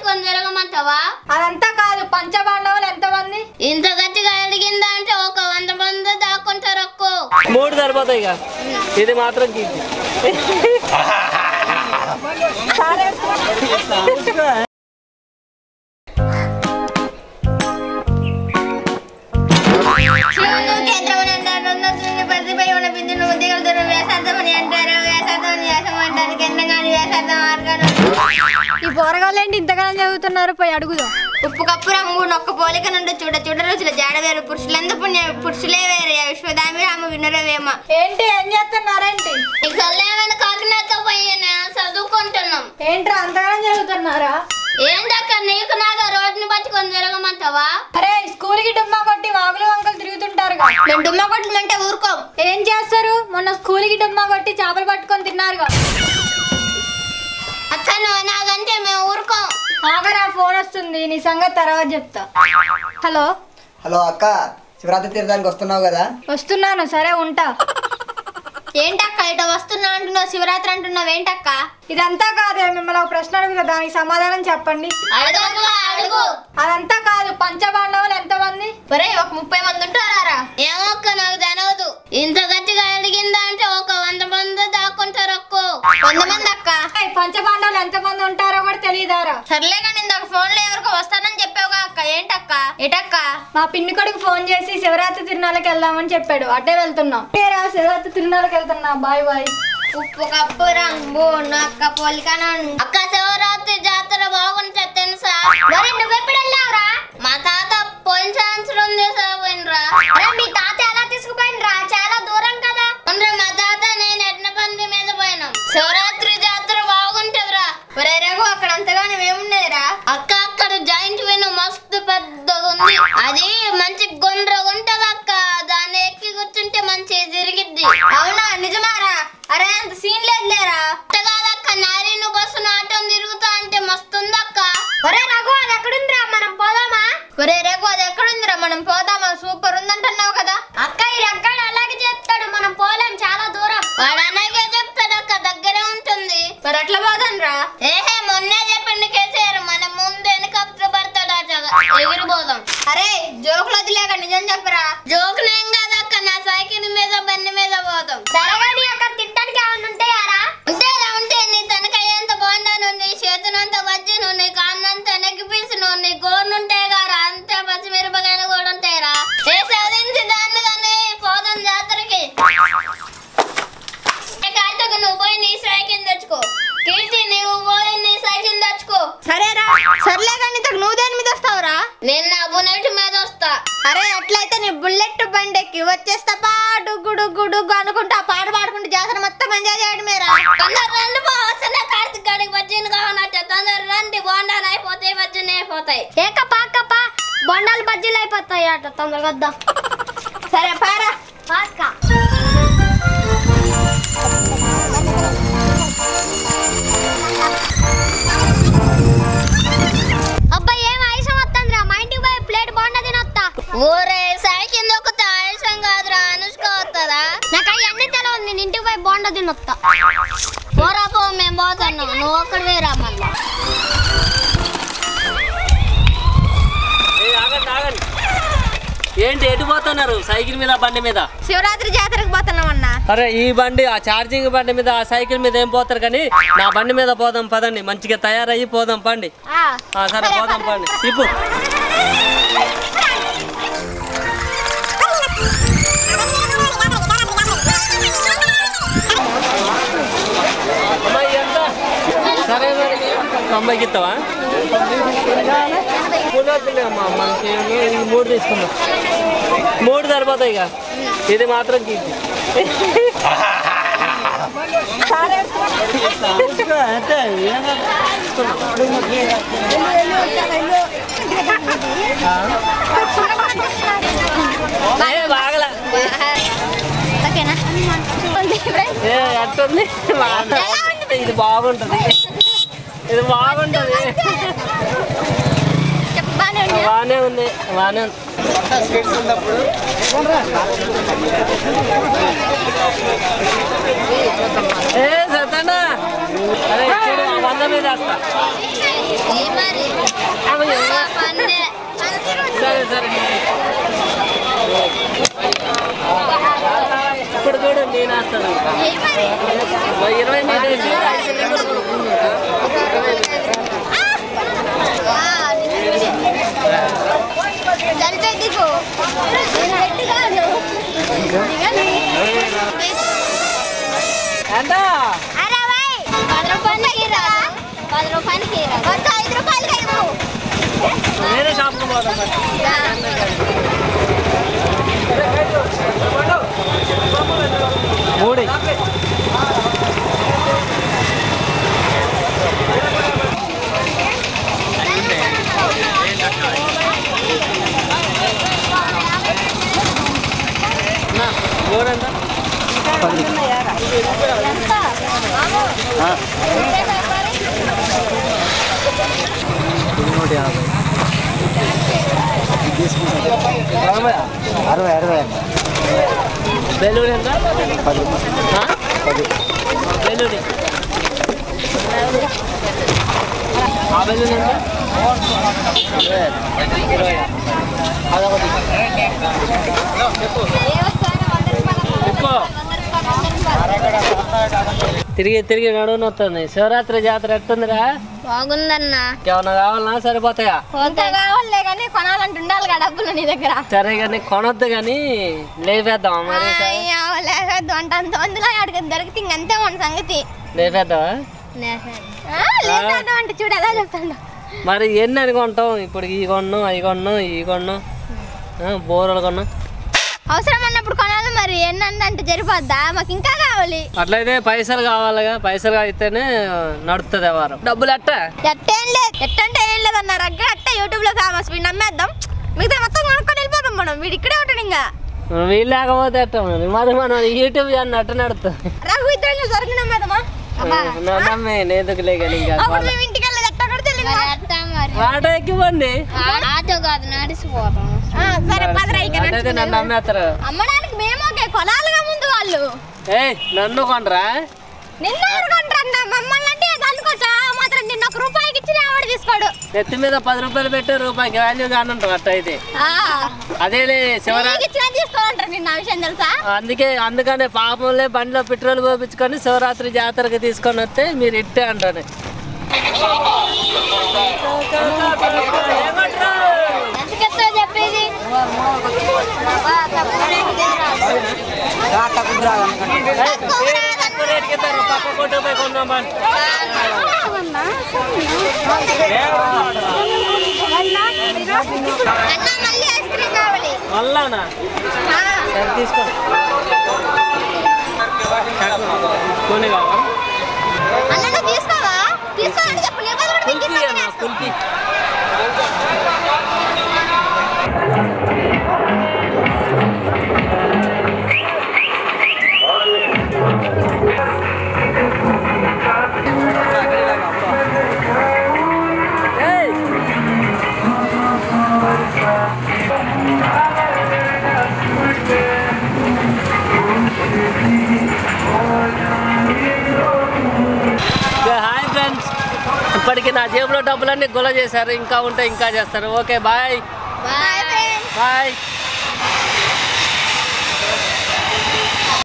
పట్టుకొని తిరగమంటావా అదంతా కాదు పంచపాండవులు ఎంతమంది ఇంత గట్టిగా అడిగిందా అంటే ఒక వంద మంది దాక్కుంటారు అక్కో మూడు సరిపోతాయి ఇక ఇది మాత్రం కీర్తి శివుడు కేంద్రమని అంటారు ఉన్నతుని ప్రతిపై ఉన్న బిందును ఉద్యోగులు వేసార్థమని అంటారు వేసార్థమని వేసం అంటారు కేంద్రంగాని వేసార్థం మార్గాలు ఈ పోరగాళ్ళేంటి ఇంతగానం చదువుతున్నారు పోయి అడుగుదాం ఉప్పు కప్పు రంగు నొక్క పోలిక నుండి చూడ చూడ రుచుల జాడ వేరు పురుషులందు పుణ్య పురుషులే వేరే విశ్వదామి రామ వినురవేమ ఏంటి ఏం చేస్తున్నారేంటి ఇకలేమైనా కాకినాక పోయినా చదువుకుంటున్నాం ఏంట్రా అంతగానం చదువుతున్నారా ఏంటక్క నీకు నాగా రోడ్ని పట్టుకొని తిరగమంటావా అరే స్కూల్ కి డుమ్మా కొట్టి వాగులు వంకలు తిరుగుతుంటారుగా మేము డుమ్మ కొట్టమంటే ఊరుకోం ఏం చేస్తారు మొన్న స్కూల్ కి డుమ్మా కొట్టి చేపలు పట్టుకొని తిన్నారుగా అక్క నువ్వు నాగంటే మేము ఊరుకోం ఆగరా ఫోన్ వస్తుంది నీ సంగతి తర్వాత చెప్తా హలో హలో అక్క శివరాత్రి తీర్థానికి వస్తున్నావు కదా వస్తున్నాను సరే ఉంటా ఏంటక్క ఇట వస్తున్నా అంటున్నావు శివరాత్రి అంటున్నావు ఏంటక్క ఇదంతా కాదే మిమ్మల్ని ఒక ప్రశ్న అడుగుతా దానికి సమాధానం చెప్పండి అడుగు అడుగు అదంతా కాదు పంచపాండవులు ఎంతమంది ఒరే ఒక ముప్పై మంది ఉంటారా ఏమొక్క నాకు తెలియదు ఇంత గట్టిగా అడిగిందా అంటే ఒక వంద మంది దాక్కుంటారు అక్కో వంద మంది అక్క ఏయ్, పంచపాండవులు ఎంతమంది ఉంటారో కూడా తెలియదారా సర్లే కానీ ఇందాక ఫోన్ లో ఎవరికో వస్తానని చెప్పావుగా అక్క ఏంటక్క ఎటక్క మా పిన్ని కొడుకు ఫోన్ చేసి శివరాత్రి తిరునాళ్ళకి వెళ్దామని చెప్పాడు అటే వెళ్తున్నాం ఏరా శివరాత్రి తిరునాళ్ళకి వెళ్తున్నా బాయ్ బాయ్ ఉప్పు కప్పు రంగు నొక్క పోలికన అక్క శివరాత్రి జాతర బాగుంటుంది తెలుసా మరి నువ్వెప్పుడు వెళ్ళావురా మా తాత పోయిన సంవత్సరం తీసుకుపోయినరా మీ తాత ఎలా తీసుకుపోయినరా చాలా దూరం కదా ఉండరా మా తాత నేను ఎడ్ల బండి మీద పోయినాం శివరాత్రి జాతర బాగుంటదిరా ఒరే రఘు అక్కడ అంతగానే ఏమున్నాయిరా అక్క అక్కడ జాయింట్ విను మస్తు పెద్దగా ఉంది అది మంచి గుండ్ర ఉంటది అక్క దాన్ని ఎక్కి కూర్చుంటే మంచి తిరిగిద్ది అవునా నిజమారా అరే అంత సీన్ లేదు లేరా కాదక్క నారిను బస్సు నాటం తిరుగుతా అంటే మస్తుందక్క ఒరే రఘు అది ఎక్కడుందిరా మనం పోదామా ఒరే రఘు అది ఎక్కడుందిరా మనం పోదామా సూపర్ ఉందంటున్నావు కదా అక్క ఈ రగ్గాడు అలాగే చెప్తాడు మనం పోలేం చాలా దూరం వాడు అలాగే చెప్తాడు అక్క దగ్గరే ఉంటుంది మరి అట్లా పోదాం రా ఏహే మొన్నే చెప్పిండు కేసీఆర్ మనం ముందు హెలికాప్టర్ పడతాడు ఎగిరిపోదాం అరే జోకులు వదిలేక నిజం చెప్పరా జోక్ నేం కాదక్క నా సైకిల్ మీద బండి మీద పోదాం సరే కానీ అక్కడ తింటానికి ఏమన్నా ఉంటాయారా ఉంటారా ఉంటే నీ తనకాయ ఎంత బాగుండాను నీ చేతునంత వజ్జను నీ కాన్నంత నెగ్గిపీసును నీ గోర్నుంటాయి గారా అంతే పచ్చిమిరపకాయలు కూడా ఉంటాయిరా ఏ సాధించి దాన్ని కానీ పోదాం జాతరకి ఏ కార్తీక్ నువ్వు పోయి నీ సైకిల్ తెచ్చుకో కీర్తి నువ్వు పోయి నీ సైకిల్ తెచ్చుకో సరేరా సర్లే కానీ నువ్వు దేని మీద వస్తావురా నేను నా బుల్లెట్ మీద వస్తా అరే అట్లయితే నీ బుల్లెట్ బండెక్కి వచ్చేస్తా పా డుగ్గు డుగ్గు డుగ్గు అనుకుంటా పాట పాడుకుంటూ జాతర మొత్తం ఎంజాయ్ చేయడం మీరా తొందర రండి బా వస్తున్నా కార్తీక్ గాడికి వజ్జీని కావనట్టు తొందర రండి బోండాలు అయిపోతాయి వజ్జీని అయిపోతాయి ఏకపా అక్కపా బొండాలు బజ్జీలు అయిపోతాయి అట తొందరగా వద్దాం సరే పారా పాక అబ్బా ఏం ఆయుషం వస్తుందిరా మా ఇంటికి పోయి ప్లేట్ బాగుండా తినొత్తా ఊరే సైకిల్ దొక్కుతా ఆయుషం కాదురా అనుష్క వస్తుందా నాకు అవన్నీ తెలియదు నేను ఇంటికి పోయి బాగుండా తినొత్తా పోరా పో మేము పోతున్నాం నువ్వు ఒక్కడివే రా మళ్ళా ఏ, ఆగండి ఆగండి ఏంటి ఎటు పోతున్నారు సైకిల్ మీద బండి మీద శివరాత్రి జాతరకు పోతున్నాం అన్నా అరే ఈ బండి ఆ ఛార్జింగ్ బండి మీద ఆ సైకిల్ మీద ఏం పోతారు కానీ నా బండి మీద పోదాం పదండి మంచిగా తయారయ్యి పోదాం పండి ఆ, సరే పోదాం పండి ఇప్పుడు అమ్మాయి ఎంత సరే మరి అమ్మాయికి ఇస్తావా మూడు వద్దులే అమ్మా మనకి ఈ మూడు తీసుకుందాం మూడు సరిపోతాయి ఇక ఇది మాత్రం కీర్తి ఏ, బాగలే ఓకేనా ఏ ఎట్టుంది ఇది బాగుంటది ఇది బాగుంటది చెప్పానే బాగానే ఉంది బాగానే ఉంది ఏ సతనా అరే చూడు ఆ వంద మీద వేస్తా ఏ మరి అవి ఆ పన్నే. సరే సరే ఇప్పుడు చూడు నేను వేస్తాను ఏ మరి ఓ ఇరవై మీద వేసి ఐదు రింగులు కొనుక్కుంటా. ఆ, సరిపోయి దిగు నేను పెట్టి కాదు దిగను. ఎంత అరే భాయ్ పది రూపాయలకి రాదు పది రూపాయలకి రాదు వద్దు ఐదు రూపాయలకి ఇవ్వు వేరే షాప్కి పోదాం మరి. మూడు మూడు ఎంత అరవై అరవై బెలూన్ ఎంత పది ఆ? బెలూన్ ఆ బెలూన్ ఎంత ఇరవై అదొకటి ఎక్కువ తిరిగి తిరిగి నడువున వస్తుంది శివరాత్రి జాతర ఎట్టుందిరా బాగుందన్నా ఏమన్నా కావాలన్నా సరిపోతాయా ఇంకా కావాలే కానీ కొనాలంటే ఉండాలి కదా డబ్బులు నీ దగ్గర సరే కానీ కొనొద్దు కానీ లేపేద్దాం మరి అయ్యో, లేదు అంట అంత అందులో అడిగి దొరికితే ఇంకంతే మన సంగతి లేపేద్దామా ఆ, లేదు అంటే చూడు ఎలా చెప్తాడు మరి ఎన్ని అని కొంటాం ఇప్పుడు ఈ కొన్నాం అవి కొన్నాం ఈ కొన్నాం ఆ, బోరలు కొన్నాం అవసరం అన్నప్పుడు కొనాలి మరి ఎన్నంటే అంటే జరిపోద్దా మాకు ఇంకా కావాలి అట్లయితే పైసలు కావాలిగా పైసలు అయితేనే నడుస్తుంది వ్యవహారం డబ్బులు అట్ట ఎట్టేం లేదు ఎట్టంటే ఏం లేదు అన్న రగ్గ అట్టే యూట్యూబ్ లో ఫేమస్ వీడు నమ్మేద్దాం మిగతా మొత్తం కొనుక్కొని వెళ్ళిపోతాం మనం వీడు ఇక్కడే ఉంటాడు ఇంకా వీళ్ళు లేకపోతే ఎట్ట మరి మరి మనం యూట్యూబ్ అన్న అట్ట నడుతుంది రఘు ఇద్దరు దొరికి నమ్మేదమ్మా నమ్మే నేందుకు లేక ఇంకా అప్పుడు మేము ఇంటికి వెళ్ళేది ఎట్ట కూడా తెలియదు ఆట ఎక్కివ్వండి ఆటో కాదు నడిచిపోతాం ఆ, సరే పదరా ఇక అటైతే నన్ను నమ్మేస్తారు అమ్మడానికి మేము ఓకే కొనాలిగా ముందు వాళ్ళు ఏయ్ నన్ను కొనరా నిన్న ఎవరుకుంటారన్న మమ్మల్ని అంటే అనుకోవచ్చా మాత్రం నిన్న ఒక రూపాయికి ఇచ్చి ఆవిడ తీసుకోడు నెత్తి మీద పది రూపాయలు పెట్టే రూపాయికి వాల్యూ కానుంటాం అట్ట అయితే ఆ, అదేలే శివరాత్రి నీకు ఇచ్చినా తీసుకోవాలంటారు నిన్న ఆ విషయం తెలుసా అందుకే అందుకనే పాపంలే బండిలో పెట్రోల్ పోపించుకొని శివరాత్రి జాతరకి తీసుకొని వస్తే మీరు ఇట్టే అంటారు ఎంతకెత్తో చెప్పేది తక్కువ రేటుకి ఇస్తారు పక్క కొట్టు పోయి కొందాం బండి. అన్న మళ్ళీ ఐస్ క్రీమ్ కావాలి మళ్ళానా ఆ, సరే తీసుకో కొని కావాలా అన్న నువ్వు తీసుకోవా తీసుకోవాలని చెప్పు లేకపోతే కూడా మీకు కుల్ఫీ అన్న ఇస్తాను. కుల్ఫీ ఏయ్! ఇక హాయ్ ఫ్రెండ్స్ ఇప్పటికి నా జేబులో డబ్బులన్నీ గొల చేశారు ఇంకా ఉంటే ఇంకా చేస్తారు ఓకే బాయ్ బాయ్ బాయ్